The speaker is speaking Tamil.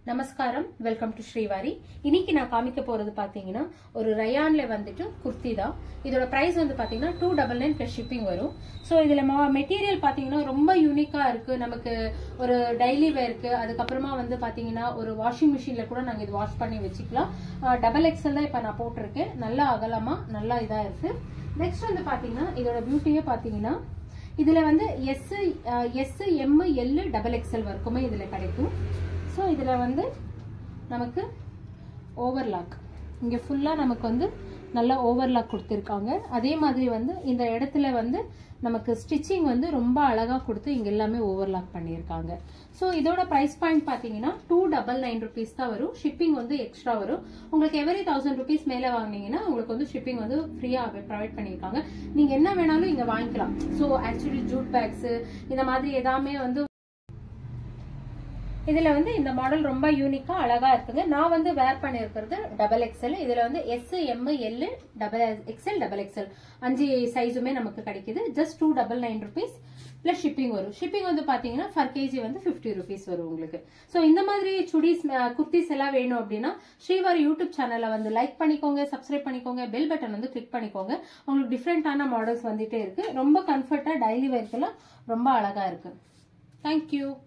நமஸ்காரம் வெல்கம் டு ஸ்ரீவாரி இன்னைக்கு நான் காமிக்க போறது பாத்தீங்கன்னா ஒரு ரயான்ல வந்துட்டு குர்த்தி தான் இதோட பிரைஸ் வந்து பாத்தீங்கன்னா two double nine plus shipping வரும் ஸோ இதுல மெட்டீரியல் பாத்தீங்கன்னா ரொம்ப யூனிக்கா இருக்கு நமக்கு ஒரு டெய்லி வேர்க்கு அதுக்கப்புறமா வந்து பாத்தீங்கன்னா ஒரு வாஷிங் மிஷின்ல கூட நாங்க இது வாஷ் பண்ணி வச்சுக்கலாம் டபுள் எக்ஸல் தான் இப்ப நான் போட்டிருக்கேன் நல்லா அகலமா நல்லா இதா இருக்கு நெக்ஸ்ட் வந்து பாத்தீங்கன்னா இதோட பியூட்டியே பாத்தீங்கன்னா இதுல வந்து S S M L double XL வரைக்குமே இதுல கிடைக்கும் ஸோ இதுல வந்து நமக்கு ஓவர்லாக் இங்க ஃபுல்லா நமக்கு வந்து நல்லா ஓவர்லாக் கொடுத்துருக்காங்க அதே மாதிரி வந்து இந்த இடத்துல வந்து நமக்கு ஸ்டிச்சிங் வந்து ரொம்ப அழகா கொடுத்து இங்க எல்லாமே ஓவர்லாக் பண்ணியிருக்காங்க ஸோ இதோட ப்ரைஸ் பாயிண்ட் பாத்தீங்கன்னா டூ டபுள் நைன் ருபீஸ் தான் வரும் ஷிப்பிங் வந்து எக்ஸ்ட்ரா வரும் உங்களுக்கு எவரி தௌசண்ட் ருபீஸ் மேல வாங்கினீங்கன்னா உங்களுக்கு வந்து ஷிப்பிங் வந்து ஃப்ரீயா ப்ரொவைட் பண்ணியிருக்காங்க நீங்க என்ன வேணாலும் இங்க வாங்கிக்கலாம் ஸோ ஆக்சுவலி ஜூட் பேக்ஸ் இந்த மாதிரி எல்லாமே வந்து இதுல வந்து இந்த மாடல் ரொம்ப யூனிக்கா அழகா இருக்குங்க நான் வந்து வேர் பண்ணிருக்கிறது டபுள் எக்ஸ்எல் இதுல வந்து S M L double XL double XL அஞ்சு சைஸுமே நமக்கு கிடைக்குது just two double nine rupees plus shipping வரும் ஷிப்பிங் வந்து பாத்தீங்கன்னா ஃபர் கேஜி வந்து ஃபிஃப்டி ருபீஸ் வரும் உங்களுக்கு ஸோ இந்த மாதிரி சுடிஸ் குர்த்திஸ் எல்லாம் வேணும் அப்படின்னா ஸ்ரீவாரி யூடியூப் சேனலை வந்து லைக் பண்ணிக்கோங்க சப்ஸ்கிரைப் பண்ணிக்கோங்க பெல் பட்டன் வந்து கிளிக் பண்ணிக்கோங்க உங்களுக்கு டிஃப்ரெண்டான மாடல்ஸ் வந்துட்டே இருக்கு ரொம்ப கம்ஃபர்ட்டா டெய்லி வேர்க்கெல்லாம் ரொம்ப அழகா இருக்கு தேங்க்யூ